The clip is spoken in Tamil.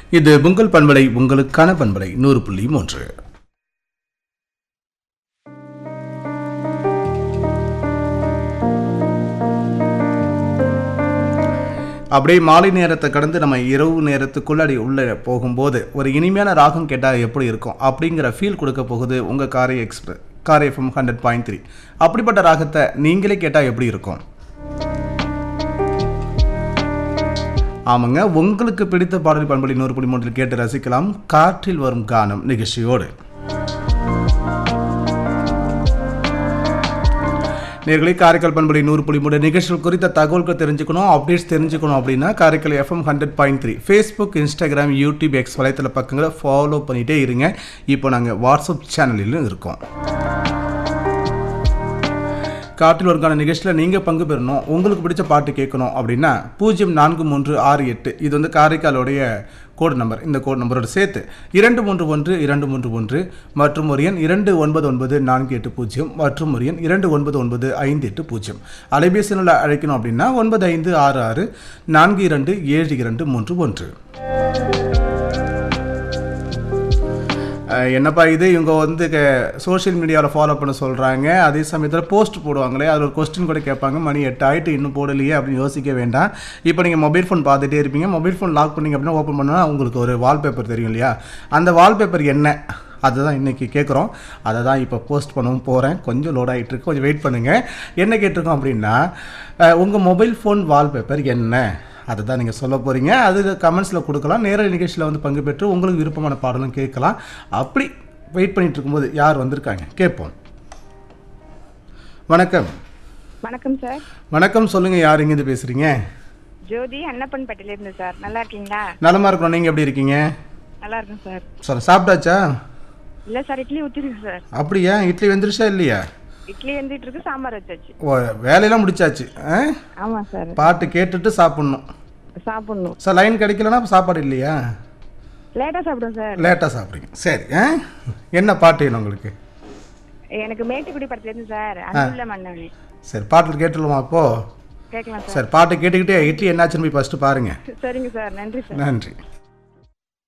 இது உங்கள் பண்பலை உங்களுக்கான பண்பலை நூறு புள்ளி மூன்று அப்படியே மாலை நேரத்தை கடந்து நம்ம இரவு நேரத்துக்குள்ளாடி உள்ளே போகும்போது ஒரு இனிமையான ராகம் கேட்டால் எப்படி இருக்கும் அப்படிங்கிற ஃபீல் கொடுக்க போகுது உங்கள் காரை எக்ஸ்பிர காரை எஃப்எம் ஹண்ட்ரட் பாயிண்ட் த்ரீ அப்படிப்பட்ட ராகத்தை நீங்களே கேட்டால் எப்படி இருக்கும் ஆமாங்க உங்களுக்கு பிடித்த பாடல் பண்பலி நூறு புள்ளி மூன்றில் கேட்டு ரசிக்கலாம் காற்றில் வரும் கானம் நிகழ்ச்சியோடு நேர்களை காரைக்கால் பண்பலை நூறு புள்ளி மூணு நிகழ்ச்சிகள் குறித்த தகவல்கள் தெரிஞ்சுக்கணும் அப்டேட்ஸ் தெரிஞ்சுக்கணும் அப்படின்னா Karaikal FM hundred point three Facebook Instagram YouTube X வலைத்தள பக்கங்களை ஃபாலோ பண்ணிகிட்டே இருங்க இப்போ நாங்கள் வாட்ஸ்அப் சேனலிலும் இருக்கோம் காட்டில் ஒருக்கான நிகழ்ச்சியில் நீங்கள் பங்கு பெறணும் உங்களுக்கு பிடிச்ச பாட்டு கேட்கணும் அப்படின்னா பூஜ்ஜியம் நான்கு மூன்று ஆறு எட்டு இது வந்து காரைக்காலுடைய கோடு நம்பர் இந்த கோட் நம்பரோடு சேர்த்து இரண்டு மூன்று ஒன்று இரண்டு மூன்று ஒன்று மற்றும் ஒரு எண் இரண்டு ஒன்பது ஒன்பது நான்கு எட்டு பூஜ்ஜியம் மற்றும் ஒரு எண் இரண்டு ஒன்பது ஒன்பது ஐந்து எட்டு பூஜ்ஜியம் அலைபேசியில் அழைக்கணும் அப்படின்னா ஒன்பது ஐந்து ஆறு ஆறு நான்கு இரண்டு ஏழு இரண்டு மூன்று ஒன்று அஹ் என்னப்பா இது இவங்க வந்து சோஷியல் மீடியாவில் ஃபாலோ பண்ண சொல்கிறாங்க அதே சமயத்தில் போஸ்ட் போடுவாங்களே அதில் ஒரு கொஸ்டின் கூட கேட்பாங்க மணி எட்டு ஆயிட்டு இன்னும் போடலையே அப்படின்னு யோசிக்க வேண்டாம் இப்போ நீங்கள் மொபைல் ஃபோன் பார்த்துட்டே இருப்பீங்க மொபைல் ஃபோன் லாக் பண்ணீங்க அப்படின்னா ஓப்பன் பண்ணால் உங்களுக்கு ஒரு வால்பேப்பர் தெரியும் இல்லையா அந்த வால்பேப்பர் என்ன அதுதான் இன்றைக்கி கேட்குறோம் அதை தான் இப்போ போஸ்ட் பண்ணவும் போகிறேன் கொஞ்சம் லோட் ஆகிட்டு இருக்கு கொஞ்சம் வெயிட் பண்ணுங்கள் என்ன கேட்டிருக்கோம் அப்படின்னா உங்கள் மொபைல் ஃபோன் வால்பேப்பர் என்ன அதை தான் நீங்கள் சொல்ல போகிறீங்க அது கமெண்ட்ஸில் கொடுக்கலாம் நேர நிகழ்ச்சியில் வந்து பங்கு பெற்று உங்களுக்கு விருப்பமான பாடலும் கேட்கலாம் அப்படி வெயிட் பண்ணிட்டு இருக்கும்போது யார் வந்திருக்காங்க கேட்போம் வணக்கம் வணக்கம் சார் வணக்கம் சொல்லுங்கள் யார் இங்கேருந்து பேசுகிறீங்க ஜோதி அன்னப்பன் பட்டில இருந்து சார் நல்லா இருக்கீங்களா நலமாக இருக்கிறோம் நீங்கள் எப்படி இருக்கீங்க நல்லா இருக்கும் சார் சார் சாப்பிட்டாச்சா இல்ல சார் இட்லி ஊத்திருக்கு சார் அப்படியா இட்லி வெந்துருச்சா இல்லையா இட்லி வெந்துட்டு இருக்கு சாம்பார் வச்சாச்சு ஓ வேலையெல்லாம் முடிச்சாச்சு ஆ ஆமா சார் பாட்டு கேட்டுட்டு சாப்பிட்ணும் சாப்பிடணும் சார் லைன் கிடைக்கலனா சாப்பாடு இல்லையா லேட்டா சாப்பிடுவோம் சார் லேட்டாக சாப்பிட்றீங்க சரி ஆ என்ன பாட்டு வேணும் உங்களுக்கு எனக்கு மேட்டுக்குடி படத்துல இருந்து சார் அன்புள்ள மன்னவனே சரி பாட்டில் கேட்டுருமா அப்போ கேட்கலாம் சார் சரி பாட்டு கேட்டுக்கிட்டே இட்லி என்னாச்சுன்னு போய் ஃபஸ்ட்டு பாருங்கள் சரிங்க சார் நன்றி சார் நன்றி